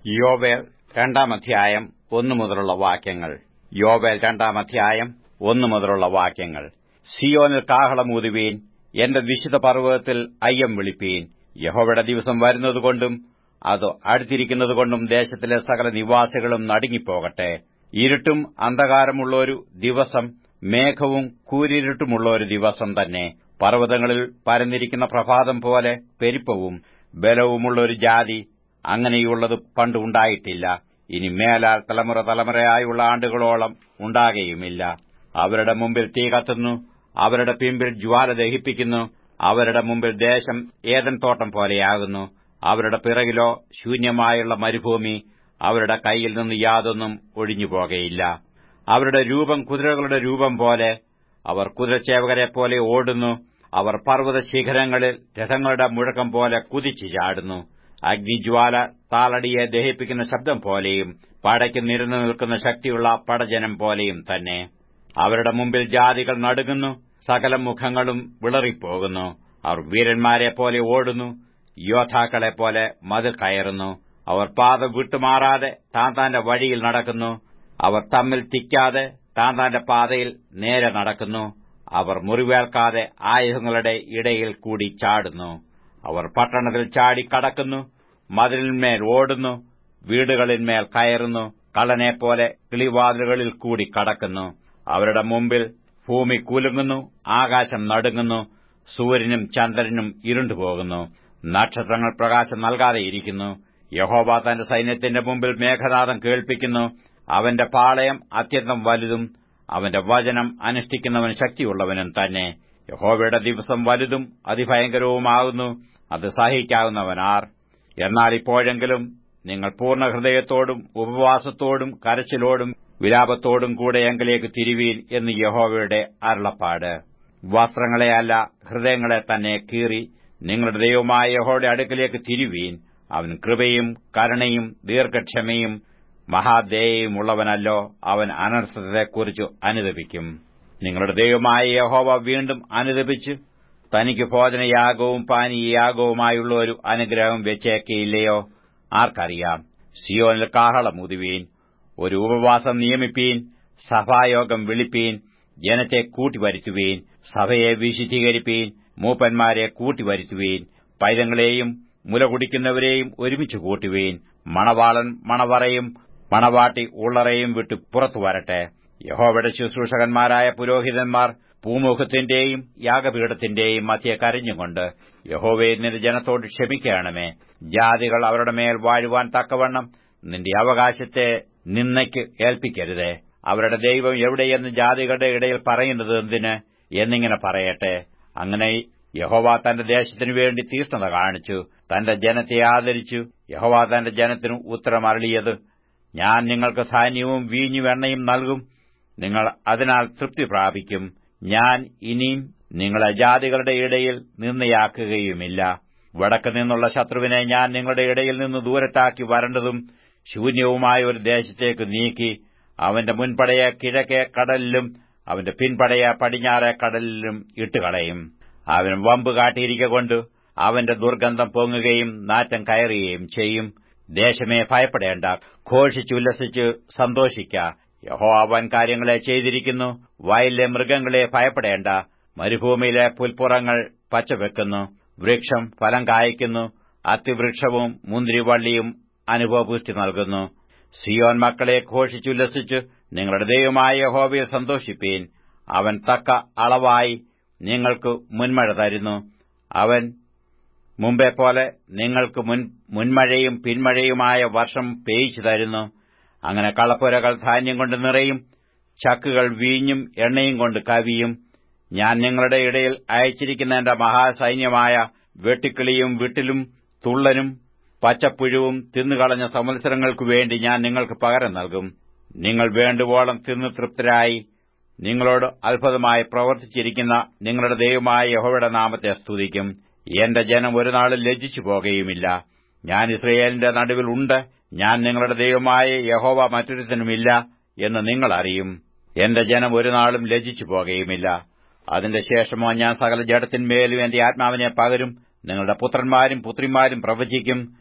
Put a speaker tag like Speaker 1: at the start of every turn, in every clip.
Speaker 1: യോവേൽ രണ്ടാം അധ്യായം ഒന്നു മുതലുള്ള വാക്യങ്ങൾ യോവേൽ രണ്ടാം അധ്യായം ഒന്നു മുതലുള്ള വാക്യങ്ങൾ സിയോനിൽ കാഹളമൂതുവീൻ എന്റെ വിശുദ്ധ പർവ്വതത്തിൽ അയ്യം വിളിപ്പീൻ യഹോവയുടെ ദിവസം വരുന്നതുകൊണ്ടും അത് അടുത്തിരിക്കുന്നതുകൊണ്ടും ദേശത്തിലെ സകല നിവാസികളും നടുങ്ങിപ്പോകട്ടെ ഇരുട്ടും അന്ധകാരമുള്ളൊരു ദിവസം മേഘവും കൂരിരുട്ടുമുള്ള ഒരു ദിവസം തന്നെ പർവ്വതങ്ങളിൽ പരന്നിരിക്കുന്ന പ്രഭാതം പോലെ പെരുപ്പവും ബലവുമുള്ള ഒരു ജാതി അങ്ങനെയുള്ളത് പണ്ട് ഉണ്ടായിട്ടില്ല ഇനി മേലാൽ തലമുറ തലമുറയായുള്ള ആണ്ടുകളോളം ഉണ്ടാകുകയുമില്ല അവരുടെ മുമ്പിൽ തീ കത്തുന്നു അവരുടെ പിമ്പിൽ ജ്വാല ദഹിപ്പിക്കുന്നു അവരുടെ മുമ്പിൽ ദേശം ഏതൻ തോട്ടം പോലെയാകുന്നു അവരുടെ പിറകിലോ ശൂന്യമായുള്ള മരുഭൂമി അവരുടെ കൈയിൽ നിന്ന് യാതൊന്നും ഒഴിഞ്ഞുപോകയില്ല അവരുടെ രൂപം കുതിരകളുടെ രൂപം പോലെ അവർ കുതിരച്ചേവകരെ പോലെ ഓടുന്നു അവർ പർവ്വത ശിഖരങ്ങളിൽ രഥങ്ങളുടെ മുഴക്കം പോലെ കുതിച്ചു ചാടുന്നു അഗ്നിജ്വാല താളടിയെ ദഹിപ്പിക്കുന്ന ശബ്ദം പോലെയും പടയ്ക്ക് നിരന്നു നിൽക്കുന്ന ശക്തിയുള്ള പടജനം പോലെയും തന്നെ അവരുടെ മുമ്പിൽ ജാതികൾ നടുങ്ങുന്നു സകല മുഖങ്ങളും വിളറിപ്പോകുന്നു അവർ വീരന്മാരെ പോലെ ഓടുന്നു യോദ്ധാക്കളെ പോലെ മതിൽ കയറുന്നു അവർ പാത വിട്ടുമാറാതെ താൻ താന്റെ വഴിയിൽ നടക്കുന്നു അവർ തമ്മിൽ തിക്കാതെ താൻ താന്റെ പാതയിൽ നേരെ നടക്കുന്നു അവർ മുറിവേൽക്കാതെ ആയുധങ്ങളുടെ ഇടയിൽ കൂടി ചാടുന്നു അവർ പട്ടണത്തിൽ ചാടി കടക്കുന്നു മതിലിന്മേൽ ഓടുന്നു വീടുകളിന്മേൽ കയറുന്നു കള്ളനെപ്പോലെ കിളിവാതിലുകളിൽ കൂടി കടക്കുന്നു അവരുടെ മുമ്പിൽ ഭൂമി കുലുങ്ങുന്നു ആകാശം നടുങ്ങുന്നു സൂര്യനും ചന്ദ്രനും ഇരുണ്ടുപോകുന്നു നക്ഷത്രങ്ങൾ പ്രകാശം നൽകാതെയിരിക്കുന്നു യഹോബ തന്റെ സൈന്യത്തിന്റെ മുമ്പിൽ മേഘനാഥം കേൾപ്പിക്കുന്നു അവന്റെ പാളയം അത്യന്തം വലുതും അവന്റെ വചനം അനുഷ്ഠിക്കുന്നവൻ ശക്തിയുള്ളവനും തന്നെ യഹോവയുടെ ദിവസം വലുതും അതിഭയങ്കരവുമാകുന്നു അത് സഹിക്കാവുന്നവനാർ എന്നാൽ ഇപ്പോഴെങ്കിലും നിങ്ങൾ പൂർണ്ണ ഹൃദയത്തോടും ഉപവാസത്തോടും കരച്ചിലോടും വിലാപത്തോടും കൂടെ എങ്കിലേക്ക് തിരുവീൻ എന്ന് യഹോവയുടെ അരുളപ്പാട് വസ്ത്രങ്ങളെയല്ല ഹൃദയങ്ങളെ തന്നെ കീറി നിങ്ങളുടെ ദൈവമായ യഹോയുടെ അടുക്കിലേക്ക് തിരുവീൻ അവൻ കൃപയും കരുണയും ദീർഘക്ഷമയും മഹാദേയും ഉള്ളവനല്ലോ അവൻ അനർത്ഥത്തെക്കുറിച്ച് അനുദപിക്കും നിങ്ങളുടെ ദൈവമായ യഹോവ വീണ്ടും അനുദപിച്ച് തനിക്ക് ഭോജനയാഗവും പാനീയയാഗവുമായുള്ള ഒരു അനുഗ്രഹം വെച്ചേക്കയില്ലയോ ആർക്കറിയാം സിയോനിൽ കാഹളമുതുവീൻ ഒരു ഉപവാസം നിയമിപ്പീൻ സഭായോഗം വിളിപ്പീൻ ജനത്തെ കൂട്ടിവരുത്തുവീൻ സഭയെ വിശുദ്ധീകരിപ്പീൻ മൂപ്പന്മാരെ കൂട്ടിവരുത്തുവീൻ പൈതങ്ങളെയും മുല കുടിക്കുന്നവരെയും ഒരുമിച്ച് കൂട്ടുവീൻ മണവാളൻ മണവറയും മണവാട്ടി ഉള്ളറയും വിട്ട് പുറത്തു വരട്ടെ യഹോവയുടെ ശുശ്രൂഷകന്മാരായ പുരോഹിതന്മാർ പൂമുഖത്തിന്റെയും യാഗപീഠത്തിന്റെയും മധ്യ കരഞ്ഞുകൊണ്ട് യഹോവയെ നിന്റെ ജനത്തോട് ക്ഷമിക്കണമേ ജാതികൾ അവരുടെ മേൽ വാഴുവാൻ തക്കവണ്ണം നിന്റെ അവകാശത്തെ നിന്നയ്ക്ക് ഏൽപ്പിക്കരുതേ അവരുടെ ദൈവം എവിടെയെന്ന് ജാതികളുടെ ഇടയിൽ പറയുന്നത് എന്തിന് എന്നിങ്ങനെ പറയട്ടെ അങ്ങനെ യഹോവ തന്റെ ദേശത്തിനു വേണ്ടി തീഷ്ണത കാണിച്ചു തന്റെ ജനത്തെ ആദരിച്ചു യഹോവ തന്റെ ജനത്തിനു ഉത്തരമരളിയത് ഞാൻ നിങ്ങൾക്ക് ധാന്യവും വീഞ്ഞും എണ്ണയും നൽകും നിങ്ങൾ അതിനാൽ തൃപ്തി പ്രാപിക്കും ഞാൻ ഇനിയും നിങ്ങളെ ജാതികളുടെ ഇടയിൽ നിന്നയാക്കുകയുമില്ല വടക്ക് നിന്നുള്ള ശത്രുവിനെ ഞാൻ നിങ്ങളുടെ ഇടയിൽ നിന്ന് ദൂരത്താക്കി വരേണ്ടതും ശൂന്യവുമായ ഒരു ദേശത്തേക്ക് നീക്കി അവന്റെ മുൻപടയെ കിഴക്കേ കടലിലും അവന്റെ പിൻപടയെ പടിഞ്ഞാറേ കടലിലും ഇട്ടുകളയും അവൻ വമ്പ് കാട്ടിയിരിക്കൊണ്ട് അവന്റെ ദുർഗന്ധം പൊങ്ങുകയും നാറ്റം കയറുകയും ചെയ്യും ദേശമേ ഭയപ്പെടേണ്ട ഘോഷിച്ചുല്ലസിച്ച് സന്തോഷിക്ക യഹോ അവൻ കാര്യങ്ങളെ ചെയ്തിരിക്കുന്നു വയലിലെ മൃഗങ്ങളെ ഭയപ്പെടേണ്ട മരുഭൂമിയിലെ പുൽപ്പുറങ്ങൾ പച്ചവെക്കുന്നു വൃക്ഷം ഫലം കായ്ക്കുന്നു അത്തിവൃക്ഷവും മുന്തിരിവള്ളിയും അനുഭവപുഷ്ടി നൽകുന്നു സിയോൻ മക്കളെ ഘോഷിച്ചുല്ലസിച്ച് നിങ്ങളുടെ ദൈവമായ യഹോവയിൽ സന്തോഷിപ്പീൻ അവൻ തക്ക അളവായി നിങ്ങൾക്ക് മുൻമഴ തരുന്നു അവൻ മുമ്പേ പോലെ നിങ്ങൾക്ക് മുൻ മുൻമഴയും പിന്മഴയുമായ വർഷം പേയിച്ചു തരുന്നു അങ്ങനെ കളപ്പുരകൾ ധാന്യം കൊണ്ട് നിറയും ചക്കുകൾ വീഞ്ഞും എണ്ണയും കൊണ്ട് കവിയും ഞാൻ നിങ്ങളുടെ ഇടയിൽ അയച്ചിരിക്കുന്ന എന്റെ മഹാസൈന്യമായ വെട്ടിക്കിളിയും വിട്ടിലും തുള്ളനും പച്ചപ്പുഴുവും തിന്നുകളഞ്ഞ സംവത്സരങ്ങൾക്കു വേണ്ടി ഞാൻ നിങ്ങൾക്ക് പകരം നൽകും നിങ്ങൾ വേണ്ടുവോളം തിന്നു തൃപ്തരായി നിങ്ങളോട് അത്ഭുതമായി പ്രവർത്തിച്ചിരിക്കുന്ന നിങ്ങളുടെ ദൈവമായ യഹോവയുടെ നാമത്തെ സ്തുതിക്കും എന്റെ ജനം ഒരു നാളും ലജ്ജിച്ചു പോകുകയുമില്ല ഞാൻ ഇസ്രയേലിന്റെ നടുവിൽ ഉണ്ട് ഞാൻ നിങ്ങളുടെ ദൈവമായ യഹോവ മറ്റൊരുത്തനുമില്ല എന്ന് നിങ്ങൾ അറിയും എന്റെ ജനം ഒരു നാളും ലജ്ജിച്ചു പോകുകയുമില്ല അതിന്റെ ശേഷമോ ഞാൻ സകല ജഡത്തിന്മേലും എന്റെ ആത്മാവിനെ പകരും നിങ്ങളുടെ പുത്രന്മാരും പുത്രിമാരും പ്രവചിക്കും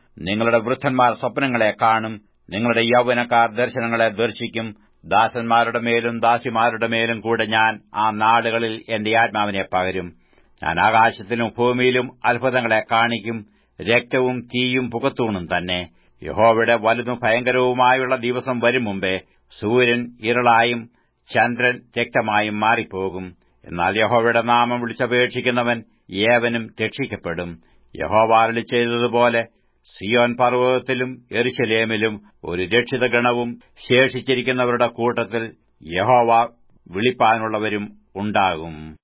Speaker 1: നിങ്ങളുടെ വൃദ്ധന്മാർ സ്വപ്നങ്ങളെ കാണും നിങ്ങളുടെ യൗവനക്കാർ ദർശനങ്ങളെ ദർശിക്കും ദാസന്മാരുടെ മേലും ദാസിമാരുടെ മേലും കൂടെ ഞാൻ ആ നാടുകളിൽ എന്റെ ആത്മാവിനെ പകരും ഞാൻ ആകാശത്തിലും ഭൂമിയിലും അത്ഭുതങ്ങളെ കാണിക്കും രക്തവും തീയും പുകത്തൂണും തന്നെ യഹോവയുടെ വലുതും ഭയങ്കരവുമായുള്ള ദിവസം വരും മുമ്പേ സൂര്യൻ ഇരളായും ചന്ദ്രൻ രക്തമായും മാറിപ്പോകും എന്നാൽ യഹോവയുടെ നാമം വിളിച്ചപേക്ഷിക്കുന്നവൻ ഏവനും രക്ഷിക്കപ്പെടും യഹോവ അരളി ചെയ്തതുപോലെ സിയോൻ പർവ്വതത്തിലും എരുശലേമിലും ഒരു രക്ഷിതഗണവും ശേഷിച്ചിരിക്കുന്നവരുടെ കൂട്ടത്തിൽ യഹോവ വിളിപ്പാനുള്ളവരും ഉണ്ടാകും